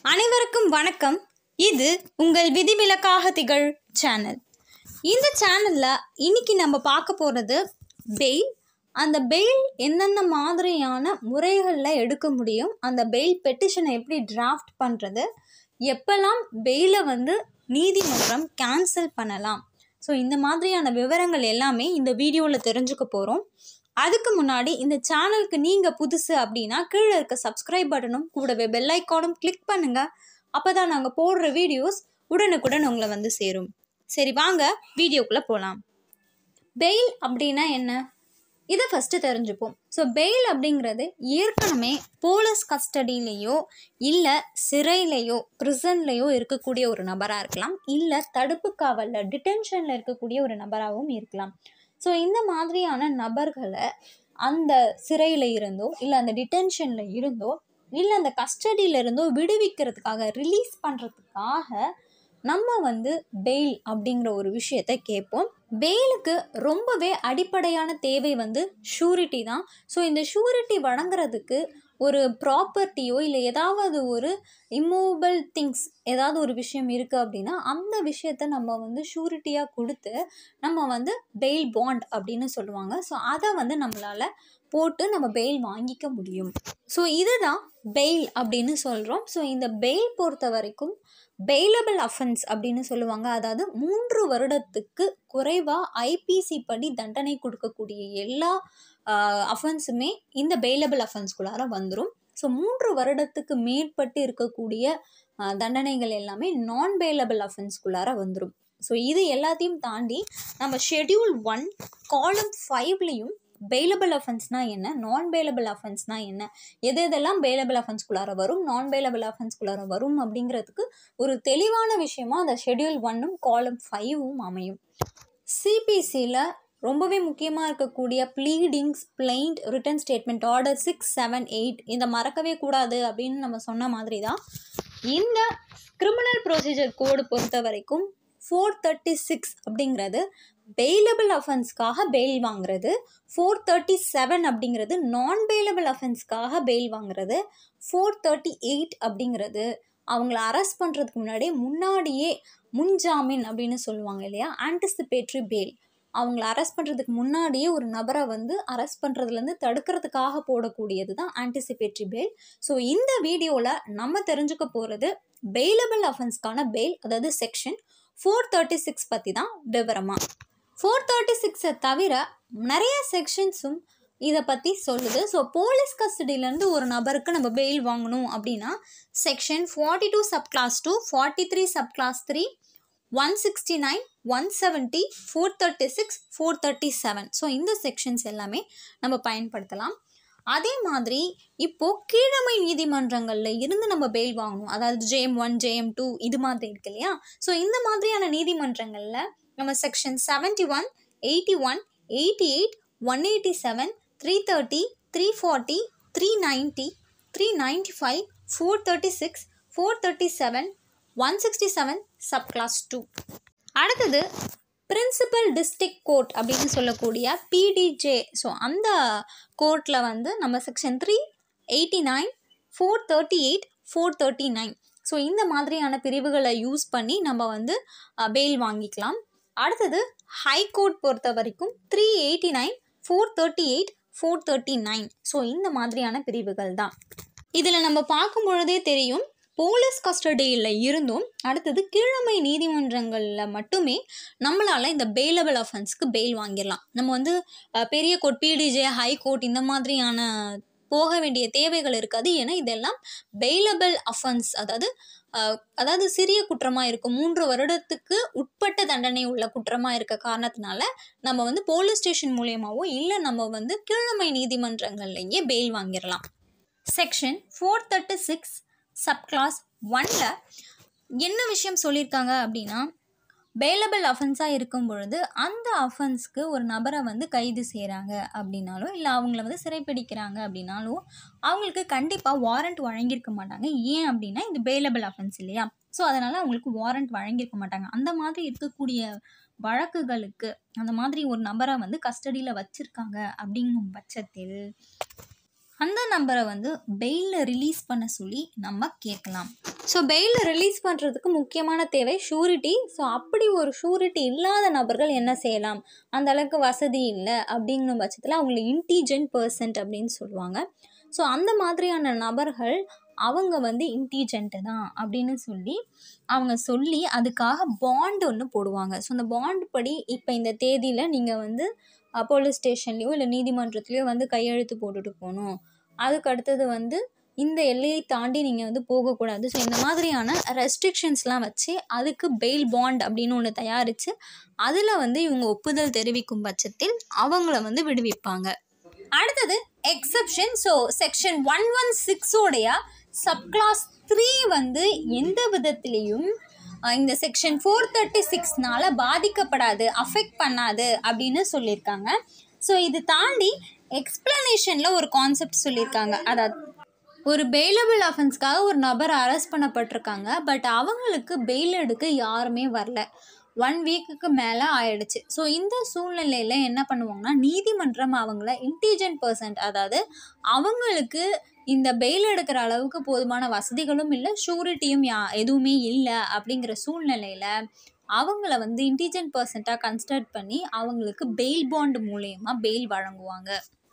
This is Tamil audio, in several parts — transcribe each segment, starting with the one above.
அனைவருக்கும் வணக்கம் இது உங்கள் விதிவிலக்காக திகழ் சேனல் இந்த சேனலில் இன்னைக்கு நம்ம பார்க்க போகிறது பெயில் அந்த பெயில் எந்தெந்த மாதிரியான முறைகளில் எடுக்க முடியும் அந்த பெயில் பெட்டிஷனை எப்படி டிராஃப்ட் பண்ணுறது எப்போல்லாம் பெயிலை வந்து நீதிமன்றம் கேன்சல் பண்ணலாம் ஸோ இந்த மாதிரியான விவரங்கள் எல்லாமே இந்த வீடியோவில் தெரிஞ்சுக்க போகிறோம் அதுக்கு முன்னாடி இந்த சேனலுக்கு நீங்கள் புதுசு அப்படின்னா கீழே இருக்க சப்ஸ்கிரைப் பட்டனும் கூடவே பெல் ஐக்கானும் கிளிக் பண்ணுங்கள் அப்போ தான் நாங்கள் போடுற வீடியோஸ் உடனுக்குடன் உங்களை வந்து சேரும் சரி வாங்க வீடியோக்குள்ளே போகலாம் பெயில் அப்படின்னா என்ன இதை ஃபஸ்ட்டு தெரிஞ்சுப்போம் ஸோ பெயில் அப்படிங்கிறது ஏற்கனவே போலீஸ் கஸ்டடியிலையோ இல்லை சிறையிலையோ ப்ரிசன்லேயோ இருக்கக்கூடிய ஒரு நபராக இருக்கலாம் இல்லை தடுப்பு காவலில் டிடென்ஷனில் இருக்கக்கூடிய ஒரு நபராகவும் இருக்கலாம் ஸோ இந்த மாதிரியான நபர்களை அந்த சிறையில் இருந்தோ இல்லை அந்த டிடென்ஷனில் இருந்தோ இல்லை அந்த கஸ்டடியில் இருந்தோ விடுவிக்கிறதுக்காக ரிலீஸ் பண்ணுறதுக்காக நம்ம வந்து பெயில் அப்படிங்கிற ஒரு விஷயத்த கேட்போம் பெயிலுக்கு ரொம்பவே அடிப்படையான தேவை வந்து ஷூரிட்டி தான் ஸோ இந்த ஷூரிட்டி வழங்குறதுக்கு ஒரு ப்ராப்பர்ட்டியோ இல்லை ஏதாவது ஒரு இம்மூவபிள் திங்ஸ் ஏதாவது ஒரு விஷயம் இருக்குது அப்படின்னா அந்த விஷயத்த நம்ம வந்து ஷூரிட்டியாக கொடுத்து நம்ம வந்து பெயில் பாண்ட் அப்படின்னு சொல்லுவாங்க ஸோ அதை வந்து நம்மளால் போட்டு நம்ம பெயில் வாங்கிக்க முடியும் ஸோ இதுதான் பெயில் அப்படின்னு சொல்கிறோம் ஸோ இந்த பெயில் பொறுத்த வரைக்கும் பெயிலபிள் அஃபென்ஸ் அப்படின்னு சொல்லுவாங்க அதாவது மூன்று வருடத்துக்கு குறைவாக ஐபிசி படி தண்டனை கொடுக்கக்கூடிய எல்லா அஃபென்ஸுமே இந்த பெயிலபிள் அஃபென்ஸ்குள்ளார வந்துடும் ஸோ மூன்று வருடத்துக்கு மேற்பட்டு இருக்கக்கூடிய ஆஹ், தண்டனைகள் எல்லாமே நான் பெயிலபிள் அஃபென்ஸ்குள்ளார வந்துடும் ஸோ இது எல்லாத்தையும் தாண்டி நம்ம ஷெட்யூல் ஒன் காலம் ஃபைவ்லேயும் பெயிலபிள் அஃபென்ஸ்னால் என்ன நான் பெயிலபிள் அஃபென்ஸ்னால் என்ன எது எதெல்லாம் பெயிலபிள் அஃபென்ஸ்குள்ளார வரும் நான் பெயிலபிள் அஃபென்ஸ்குள்ளார வரும் அப்படிங்கிறதுக்கு ஒரு தெளிவான விஷயமா அந்த ஷெட்யூல் ஒன்னும் காலம் ஃபைவும் அமையும் சிபிசியில் ரொம்பவே முக்கியமாக இருக்கக்கூடிய pleadings plaint written statement order six seven eight இந்த மறக்கவே கூடாது அப்படின்னு நம்ம சொன்ன மாதிரி தான் இந்த கிரிமினல் ப்ரொசீஜர் கோடு பொறுத்த வரைக்கும் ஃபோர் தேர்ட்டி சிக்ஸ் அப்படிங்கிறது பெயிலபிள் அஃபென்ஸ்க்காக பெயில் வாங்குறது ஃபோர் தேர்ட்டி செவன் அப்படிங்கிறது நான் பெயிலபிள் அஃபென்ஸ்க்காக பெயில் வாங்குறது ஃபோர் தேர்ட்டி எயிட் அப்படிங்கிறது அவங்கள அரெஸ்ட் பண்ணுறதுக்கு முன்னாடியே முன்னாடியே முன்ஜாமீன் அப்படின்னு சொல்லுவாங்க இல்லையா ஆன்டிசிபேட்ரி பெயில் அவங்கள அரெஸ்ட் பண்ணுறதுக்கு முன்னாடியே ஒரு நபரை வந்து அரெஸ்ட் பண்ணுறதுலேருந்து தடுக்கிறதுக்காக போடக்கூடியது தான் ஆன்டிசிபேட்ரி பெயில் ஸோ இந்த வீடியோவில் நம்ம தெரிஞ்சுக்க போகிறது பெயிலபிள் அஃபென்ஸ்க்கான பெயில் அதாவது செக்ஷன் ஃபோர் தேர்ட்டி சிக்ஸ் பற்றி தான் விவரமாக ஃபோர் தேர்ட்டி சிக்ஸை தவிர நிறைய செக்ஷன்ஸும் இதை பற்றி சொல்லுது ஸோ போலீஸ் கஸ்டடியிலேருந்து ஒரு நபருக்கு நம்ம பெயில் வாங்கணும் அப்படின்னா section forty two sub clause two forty three sub clause three one sixty nine one seventy four thirty six four thirty seven so இந்த செக்ஷன்ஸ் எல்லாமே நம்ம பயன்படுத்தலாம் அதே மாதிரி இப்போது கீழமை நீதிமன்றங்களில் இருந்து நம்ம பெயில் வாங்கணும் அதாவது ஜேஎம் ஒன் ஜேஎம் டூ இது மாதிரி இருக்கு இல்லையா ஸோ இந்த மாதிரியான நீதிமன்றங்களில் நம்ம section seventy one eighty one eighty eight one eighty seven three thirty three forty three ninety three ninety five four thirty six four thirty seven one sixty seven sub clause two அடுத்தது பிரின்சிபல் டிஸ்ட்ரிக்ட் கோர்ட் அப்படின்னு சொல்லக்கூடிய பிடிஜே ஸோ அந்த கோர்ட்டில் வந்து நம்ம section three eighty nine four thirty eight four thirty nine so இந்த மாதிரியான பிரிவுகளை யூஸ் பண்ணி நம்ம வந்து பெயில் வாங்கிக்கலாம் அடுத்தது ஹை கோர்ட் பொறுத்த வரைக்கும் three eighty nine four thirty eight four thirty nine so இந்த மாதிரியான பிரிவுகள் தான் இதில் நம்ம பார்க்கும் பொழுதே தெரியும் போலீஸ் கஸ்டடியில் இருந்தும் அடுத்தது கீழமை நீதிமன்றங்களில் மட்டுமே நம்மளால் இந்த பெயிலபிள் அஃபென்ஸ்க்கு பெயில் வாங்கிடலாம் நம்ம வந்து அஹ், பெரிய கோர்ட் பிடிஜே ஹை கோர்ட் இந்த மாதிரியான போக வேண்டிய தேவைகள் இருக்காது ஏன்னா இதெல்லாம் பெயிலபிள் அஃபென்ஸ் அதாவது அஹ், அதாவது சிறிய குற்றமாக இருக்கும் மூன்று வருடத்துக்கு உட்பட்ட தண்டனை உள்ள குற்றமாக இருக்க காரணத்தினால நம்ம வந்து போலீஸ் ஸ்டேஷன் மூலியமாவோ இல்லை நம்ம வந்து கீழமை நீதிமன்றங்கள்லேயே பெயில் வாங்கிடலாம் section four thirty six subclause ஒன்ல என்ன விஷயம் சொல்லியிருக்காங்க அப்படின்னா பெயிலபிள் அஃபென்ஸாக இருக்கும் பொழுது அந்த அஃபென்ஸ்க்கு ஒரு நபரை வந்து கைது செய்கிறாங்க அப்படின்னாலோ இல்லை அவங்கள வந்து சிறைப்பிடிக்கிறாங்க அப்படின்னாலோ அவங்களுக்கு கண்டிப்பாக வாரண்ட் வழங்கியிருக்க மாட்டாங்க ஏன் அப்படின்னா இது பெயிலபிள் அஃபென்ஸ் இல்லையா ஸோ அதனால் அவங்களுக்கு வாரண்ட் வழங்கியிருக்க மாட்டாங்க அந்த மாதிரி இருக்கக்கூடிய வழக்குகளுக்கு அந்த மாதிரி ஒரு நபரை வந்து கஸ்டடியில் வச்சுருக்காங்க அப்படிங்கும் பட்சத்தில் அந்த நம்பரை வந்து பெயிலில் ரிலீஸ் பண்ண சொல்லி நம்ம கேட்கலாம் ஸோ பெயிலில் ரிலீஸ் பண்ணுறதுக்கு முக்கியமான தேவை ஷூரிட்டி ஸோ அப்படி ஒரு ஷூரிட்டி இல்லாத நபர்கள் என்ன செய்யலாம் அந்த அளவுக்கு வசதி இல்லை அப்படிங்கிற பட்சத்தில் அவங்கள இன்டீஜென்ட் பர்சன்ட் அப்படின்னு சொல்லுவாங்க ஸோ அந்த மாதிரியான நபர்கள் அவங்க வந்து இன்டீஜென்ட்டு தான் அப்படின்னு சொல்லி அவங்க சொல்லி அதுக்காக பாண்ட் ஒன்று போடுவாங்க ஸோ அந்த பாண்ட் படி இப்போ இந்த தேதியில் நீங்கள் வந்து போலீஸ் ஸ்டேஷன்லேயோ இல்லை நீதிமன்றத்துலேயோ வந்து கையெழுத்து போட்டுட்டு போகணும் அதுக்கு அடுத்தது வந்து இந்த எல்லையை தாண்டி நீங்கள் வந்து போகக்கூடாது ஸோ இந்த மாதிரியான ரெஸ்ட்ரிக்ஷன்ஸ்லாம் வச்சு அதுக்கு பெயில் பாண்ட் அப்படின்னு ஒன்று தயாரித்து அதில் வந்து இவங்க ஒப்புதல் தெரிவிக்கும் பட்சத்தில் அவங்கள வந்து விடுவிப்பாங்க அடுத்தது exception so section one one சிக்ஸோடைய சப்கிளாஸ் த்ரீ வந்து எந்த விதத்திலையும் அஹ், இந்த செக்ஷன் ஃபோர் தேர்ட்டி சிக்ஸ்னால பாதிக்கப்படாது அஃபெக்ட் பண்ணாது அப்படின்னு சொல்லியிருக்காங்க ஸோ இது தாண்டி எக்ஸ்பிளனேஷனில் ஒரு கான்செப்ட் சொல்லியிருக்காங்க அதாவது ஒரு பெயிலபிள் அஃபென்ஸ்க்காக ஒரு நபர் அரெஸ்ட் பண்ணப்பட்டிருக்காங்க பட் அவங்களுக்கு பெயில் எடுக்க யாருமே வரல ஒன் வீக்குக்கு மேலே ஆயிடுச்சு ஸோ இந்த சூழ்நிலையில் என்ன பண்ணுவாங்கன்னா நீதிமன்றம் அவங்கள இன்டீஜென்ட் பர்சன்ட் அதாவது அவங்களுக்கு இந்த பெயில் எடுக்கிற அளவுக்கு போதுமான வசதிகளும் இல்லை ஷூரிட்டியும் யா எதுவுமே இல்லை அப்படிங்கிற சூழ்நிலையில் அவங்கள வந்து இன்டீஜென்ட் பர்சன்ட்டாக கன்சிடர் பண்ணி அவங்களுக்கு பெயில் பாண்ட் மூலயமா பெயில் வழங்குவாங்க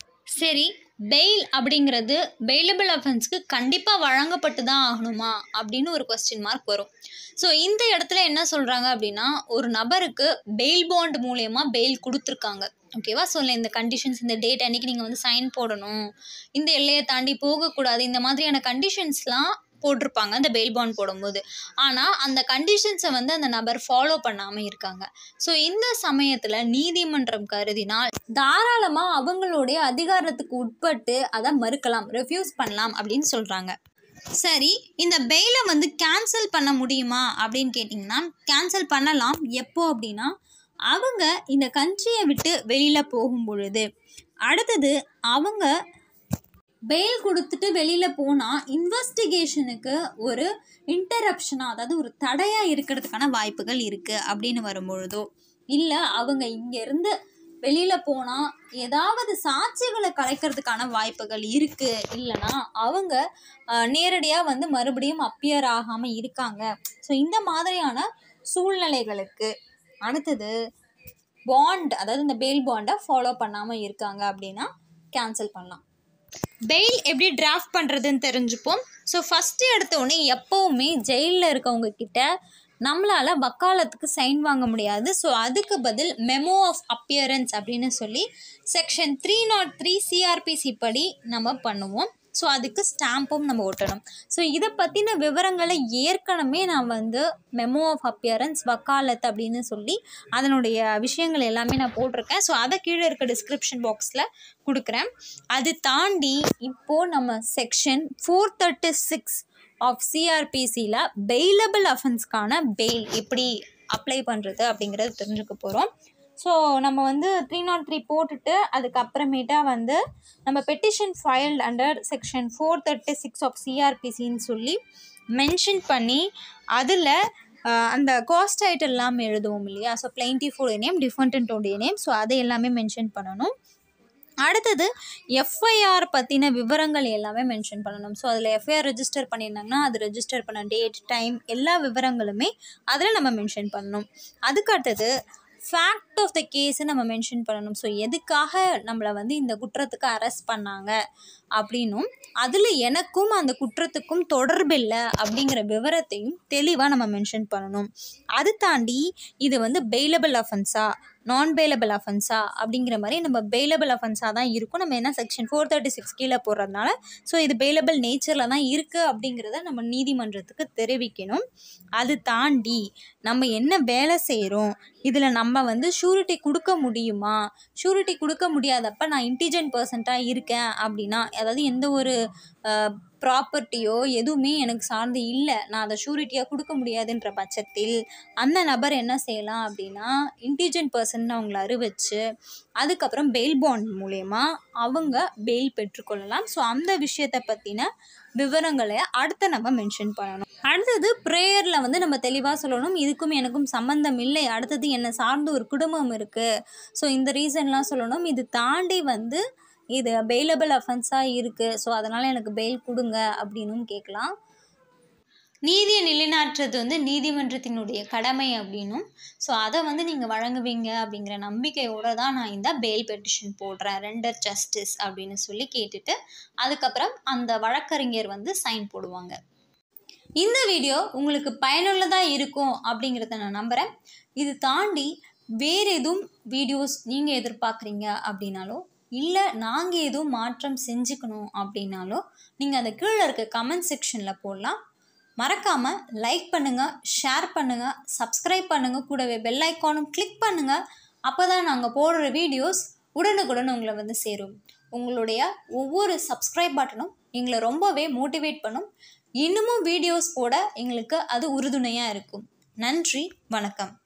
சரி பெயில் அப்படிங்கிறது பெயிலபிள் அஃபென்ஸ்க்கு கண்டிப்பாக வழங்கப்பட்டு தான் ஆகணுமா அப்படின்னு ஒரு கொஸ்டின் மார்க் வரும் ஸோ இந்த இடத்துல என்ன சொல்கிறாங்க அப்படின்னா ஒரு நபருக்கு பெயில் பாண்ட் மூலயமா பெயில் கொடுத்துருக்காங்க ஓகேவா ஸோ இந்த கண்டிஷன்ஸ் இந்த டேட் அன்னைக்கு நீங்கள் வந்து சைன் போடணும் இந்த எல்லையை தாண்டி போகக்கூடாது இந்த மாதிரியான கண்டிஷன்ஸ்லாம் போட்டிருப்பாங்க அந்த பெயில் பாண்ட் போடும்போது ஆனால் அந்த கண்டிஷன்ஸை வந்து அந்த நபர் ஃபாலோ பண்ணாமல் இருக்காங்க ஸோ இந்த சமயத்தில் நீதிமன்றம் கருதினால் தாராளமாக அவங்களுடைய அதிகாரத்துக்கு உட்பட்டு அதை மறுக்கலாம் ரெஃப்யூஸ் பண்ணலாம் அப்படின்னு சொல்கிறாங்க சரி இந்த பெயிலை வந்து கேன்சல் பண்ண முடியுமா அப்படின்னு கேட்டிங்கன்னா கேன்சல் பண்ணலாம் எப்போ அப்படின்னா அவங்க இந்த கண்ட்ரியை விட்டு வெளியில் போகும் பொழுது அடுத்தது அவங்க பெயில் கொடுத்துட்டு வெளியில் போனால் இன்வெஸ்டிகேஷனுக்கு ஒரு இன்டரப்ஷனாக அதாவது ஒரு தடையாக இருக்கிறதுக்கான வாய்ப்புகள் இருக்குது அப்படின்னு வரும்பொழுதோ இல்லை அவங்க இங்கேருந்து வெளியில் போனால் ஏதாவது சாட்சிகளை கலைக்கிறதுக்கான வாய்ப்புகள் இருக்குது இல்லைன்னா அவங்க நேரடியாக வந்து மறுபடியும் அப்பியர் ஆகாமல் இருக்காங்க ஸோ இந்த மாதிரியான சூழ்நிலைகளுக்கு அடுத்தது பாண்ட் அதாவது இந்த பெயில் பாண்டை ஃபாலோ பண்ணாமல் இருக்காங்க அப்படின்னா கேன்சல் பண்ணலாம் பெயில் எப்படி டிராஃப்ட் பண்ணுறதுன்னு தெரிஞ்சுப்போம் ஸோ ஃபஸ்ட்டு எடுத்த உடனே எப்போவுமே ஜெயிலில் இருக்கவங்க கிட்ட நம்மளால் வக்காலத்துக்கு சைன் வாங்க முடியாது ஸோ அதுக்கு பதில் மெமோ ஆஃப் அப்பியரன்ஸ் அப்படின்னு சொல்லி section three nought three CrPC படி நம்ம பண்ணுவோம் ஸோ அதுக்கு ஸ்டாம்பும் நம்ம ஒட்டணும் ஸோ இதை பற்றின விவரங்களை ஏற்கனவே நான் வந்து மெமோ ஆஃப் அப்பியரன்ஸ் வக்காலத் அப்படின்னு சொல்லி அதனுடைய விஷயங்கள் எல்லாமே நான் போட்டிருக்கேன் ஸோ அதை கீழே இருக்க டிஸ்கிரிப்ஷன் பாக்ஸில் கொடுக்குறேன் அது தாண்டி இப்போது நம்ம section four thirty six of சிஆர்பிசியில் பெயிலபிள் அஃபென்ஸ்க்கான பெயில் எப்படி அப்ளை பண்ணுறது அப்படிங்கிறது தெரிஞ்சுக்க போகிறோம் ஸோ நம்ம வந்து த்ரீ நாட் த்ரீ போட்டுட்டு அதுக்கப்புறமேட்டா வந்து நம்ம petition filed under section four thirty six of சிஆர்பிசின்னு சொல்லி மென்ஷன் பண்ணி அதில் அந்த காஸ்ட் ஐட்டம் எல்லாமே எழுதுவோம் இல்லையா ஸோ பிளைன்டிஃபோடைய நேம் டிஃபெண்டன்ட்டோடைய நேம் ஸோ அதை எல்லாமே மென்ஷன் பண்ணணும் அடுத்தது எஃப்ஐஆர் பற்றின விவரங்கள் எல்லாமே மென்ஷன் பண்ணணும் ஸோ அதில் எஃப்ஐஆர் ரெஜிஸ்டர் பண்ணியிருந்தாங்கன்னா அது ரெஜிஸ்டர் பண்ண டேட் டைம் எல்லா விவரங்களுமே அதில் நம்ம மென்ஷன் பண்ணணும் அதுக்கு அடுத்தது ஃபேக்ட் ஆஃப் த கேஸை நம்ம மென்ஷன் பண்ணணும் ஸோ எதுக்காக நம்மளை வந்து இந்த குற்றத்துக்கு அரெஸ்ட் பண்ணாங்க அப்படின்னும் அதில் எனக்கும் அந்த குற்றத்துக்கும் தொடர்பில்லை அப்படிங்கிற விவரத்தையும் தெளிவாக நம்ம மென்ஷன் பண்ணணும் அது தாண்டி இது வந்து பெயிலபிள் அஃபென்ஸா நான் பெயிலபிள் அஃபென்ஸா அப்படிங்கிற மாதிரி நம்ம பெயிலபிள் அஃபென்ஸாக தான் இருக்கும் நம்ம என்ன செக்ஷன் ஃபோர் தேர்ட்டி சிக்ஸ் கீழே போடுறதுனால ஸோ இது பெயிலபிள் நேச்சரில் தான் இருக்குது அப்படிங்கிறத நம்ம நீதிமன்றத்துக்கு தெரிவிக்கணும் அது தாண்டி நம்ம என்ன வேலை செய்கிறோம் இதில் நம்ம வந்து ஷூரிட்டி கொடுக்க முடியுமா ஷூரிட்டி கொடுக்க முடியாதப்ப நான் இன்டிஜென்ட் பர்சன்ட்டாக இருக்கேன் அப்படின்னா அதாவது எந்த ஒரு ப்ராப்பர்ட்டியோ எதுவுமே எனக்கு சார்ந்து இல்லை நான் அதை ஷூரிட்டியாக கொடுக்க முடியாதுன்ற பட்சத்தில் அந்த நபர் என்ன செய்யலாம் அப்படின்னா இன்டிஜென்ட் பர்சன் அவங்கள அறிவிச்சு அதுக்கப்புறம் பெயில் பாண்ட் மூலயமா அவங்க பெயில் பெற்றுக்கொள்ளலாம் ஸோ அந்த விஷயத்தை பற்றின விவரங்களை அடுத்து நம்ம மென்ஷன் பண்ணணும் அடுத்தது ப்ரேயரில் வந்து நம்ம தெளிவாக சொல்லணும் இதுக்கும் எனக்கும் சம்மந்தம் இல்லை அடுத்தது என்னை சார்ந்த ஒரு குடும்பம் இருக்குது ஸோ இந்த ரீசன்லாம் சொல்லணும் இது தாண்டி வந்து இது பெயிலபிள் அஃபென்ஸாக இருக்குது ஸோ அதனால் எனக்கு பெயில் கொடுங்க அப்படின்னும் கேட்கலாம் நீதியை நிலைநாட்டுறது வந்து நீதிமன்றத்தினுடைய கடமை அப்படின்னும் ஸோ அதை வந்து நீங்கள் வழங்குவீங்க அப்படிங்கிற நம்பிக்கையோடு தான் நான் இந்த பெயில் பெட்டிஷன் போடுறேன் ரெண்டர் ஜஸ்டிஸ் அப்படின்னு சொல்லி கேட்டுட்டு அதுக்கப்புறம் அந்த வழக்கறிஞர் வந்து சைன் போடுவாங்க இந்த வீடியோ உங்களுக்கு பயனுள்ளதாக இருக்கும் அப்படிங்கிறத நான் நம்புகிறேன் இது தாண்டி வேறு எதுவும் வீடியோஸ் நீங்கள் எதிர்பார்க்குறீங்க அப்படின்னாலோ இல்லை நாங்கள் எதுவும் மாற்றம் செஞ்சுக்கணும் அப்படின்னாலோ நீங்கள் அந்த கீழே இருக்க கமெண்ட் செக்ஷனில் போடலாம் மறக்காமல் லைக் பண்ணுங்கள் ஷேர் பண்ணுங்கள் சப்ஸ்கிரைப் பண்ணுங்கள் கூடவே பெல் ஐக்கானும் கிளிக் பண்ணுங்கள் அப்போ தான் நாங்கள் போடுற வீடியோஸ் உடனுக்குடன் உங்களை வந்து சேரும் உங்களுடைய ஒவ்வொரு சப்ஸ்கிரைப் பட்டனும் எங்களை ரொம்பவே மோட்டிவேட் பண்ணும் இன்னமும் வீடியோஸ் போட எங்களுக்கு அது உறுதுணையாக இருக்கும் நன்றி வணக்கம்